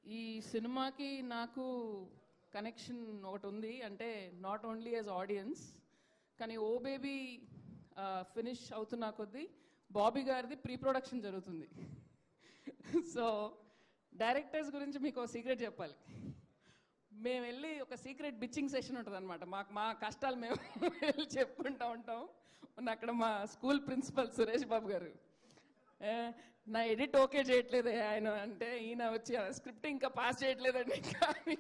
ఈ సినిమాకి నాకు కనెక్షన్ ఒకటి ఉంది అంటే నాట్ ఓన్లీ యాజ్ ఆడియన్స్ కానీ ఓ బేబీ ఫినిష్ అవుతున్న కొద్దీ బాబీ గారిది ప్రీ ప్రొడక్షన్ జరుగుతుంది సో డైరెక్టర్స్ గురించి మీకు సీక్రెట్ చెప్పాలి మేము వెళ్ళి ఒక సీక్రెట్ బిచ్చింగ్ సెషన్ ఉంటుంది అనమాట మాకు మా కష్టాలు మేము వెళ్ళి చెప్పుకుంటూ ఉంటాం మొన్న అక్కడ మా స్కూల్ ప్రిన్సిపల్ సురేష్ బాబు గారు ఏ, నా ఎడిట్ ఓకే చేయట్లేదు ఆయన అంటే ఈయన వచ్చి స్క్రిప్ట్ ఇంకా పాస్ చేయట్లేదండి కానీ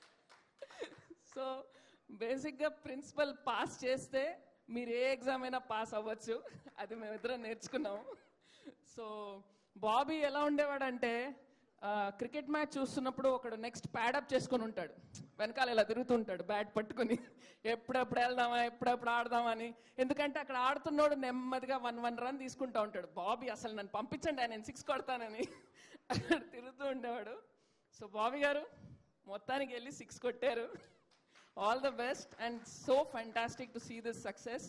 సో బేసిక్గా ప్రిన్సిపల్ పాస్ చేస్తే మీరు ఏ ఎగ్జామ్ అయినా పాస్ అవ్వచ్చు అది మేమిద్దరం నేర్చుకున్నాం సో బాబీ ఎలా ఉండేవాడంటే క్రికెట్ మ్యాచ్ చూస్తున్నప్పుడు ఒకడు నెక్స్ట్ ప్యాడప్ చేసుకొని ఉంటాడు వెనకాల ఇలా తిరుగుతుంటాడు బ్యాట్ పట్టుకుని ఎప్పుడెప్పుడు వెళ్దామా ఎప్పుడెప్పుడు ఆడదామా అని ఎందుకంటే అక్కడ ఆడుతున్నోడు నెమ్మదిగా వన్ వన్ రన్ తీసుకుంటా ఉంటాడు బాబీ అసలు నన్ను పంపించండి నేను సిక్స్ కొడతానని అక్కడ తిరుగుతూ ఉండేవాడు సో బాబీ గారు మొత్తానికి వెళ్ళి సిక్స్ కొట్టారు all the best and so fantastic to see this success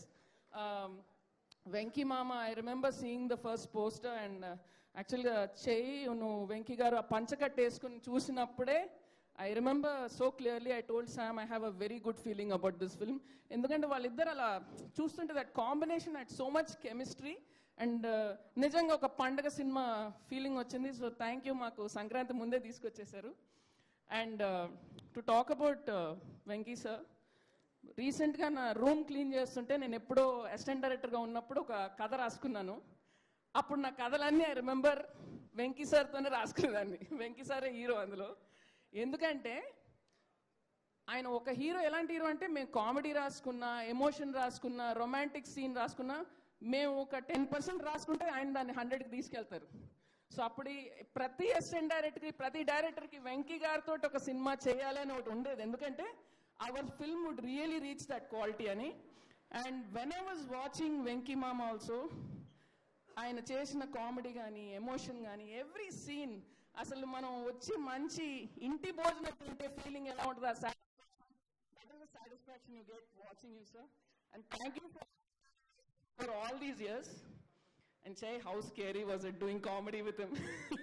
Venky Mama I remember seeing the first poster and యాక్చువల్గా చెయ్యి నువ్వు వెంకీ గారు ఆ పంచకట్టు వేసుకుని చూసినప్పుడే I remember so clearly I told Sam I have a very good feeling about this film ఎందుకంటే వాళ్ళిద్దరు అలా చూస్తుంటే that combination at so much chemistry and నిజంగా ఒక పండగ సినిమా ఫీలింగ్ వచ్చింది సో థ్యాంక్ యూ మాకు సంక్రాంతి ముందే తీసుకొచ్చేసారు and to talk about Venky sir రీసెంట్గా నా రూమ్ క్లీన్ చేస్తుంటే నేను ఎప్పుడో అసిస్టెంట్ డైరెక్టర్గా ఉన్నప్పుడు ఒక కథ రాసుకున్నాను అప్పుడు నా కథలన్నీ ఐ రిమెంబర్ వెంకీ సార్తోనే రాసుకునేదాన్ని వెంకీ సారే హీరో అందులో ఎందుకంటే ఆయన ఒక హీరో ఎలాంటి హీరో అంటే మేము కామెడీ రాసుకున్నా ఎమోషన్ రాసుకున్నా రొమాంటిక్ సీన్ రాసుకున్నా మేము ఒక టెన్ పర్సెంట్ రాసుకుంటే ఆయన దాన్ని హండ్రెడ్కి తీసుకెళ్తారు సో అప్పుడు ఈ ప్రతి అసిస్టెంట్ డైరెక్టర్కి ప్రతి డైరెక్టర్కి వెంకీ గారితో ఒక సినిమా చేయాలి అని ఒకటి ఉండేది ఎందుకంటే our film would really reach that quality అని and when I was watching Venky Mama also ఆయన చేసిన కామెడీ కానీ ఎమోషన్ కానీ ఎవ్రీ సీన్ అసలు మనం వచ్చి మంచి ఇంటి భోజనం తింటే ఫీలింగ్ ఎలా ఉంటుంది ఆ satisfaction you get watching you sir and thank you for all these years and say how scary was it doing comedy with him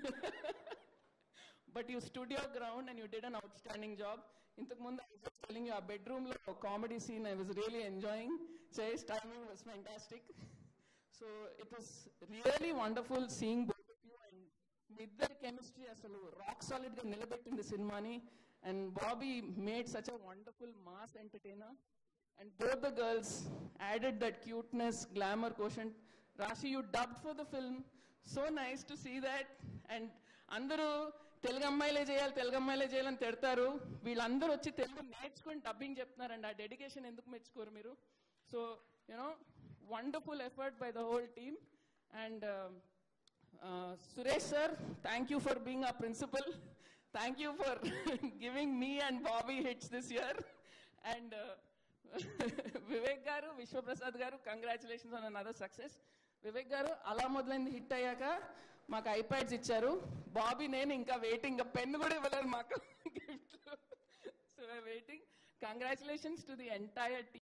but you stood your ground and you did an outstanding job ఇంతకు ముందు I was telling you ఆ bedroom లో comedy scene I was really enjoying చేస్ timing was fantastic so it was really wonderful seeing both of you and మీ ఇద్దరి chemistry అసలు rock solid గా నిలబెట్టింది సినిమాని and Bobby made such a wonderful mass entertainer and both the girls added that cuteness glamour question Raashi you dubbed for the film so nice to see that and అందరూ తెలుగు అమ్మాయిలే చేయాలి తెలుగు అమ్మాయిలే చేయాలని తిడతారు వీళ్ళందరూ వచ్చి తెలుగు నేర్చుకొని డబ్బింగ్ చెప్తున్నారండి ఆ డెడికేషన్ ఎందుకు మెచ్చుకోరు మీరు so you know wonderful effort by the whole team and Suresh sir thank you for being a principal thank you for giving me and Bobby hits this year and Vivek garu Vishwaprasad garu congratulations on another success Vivek garu అలా మొదలైంది hit అయ్యాక మాకు iPads ఇచ్చారు బాబీ నేను ఇంకా waiting pen కూడా ఇవ్వలేదు మాకు gift so waiting congratulations to the entire team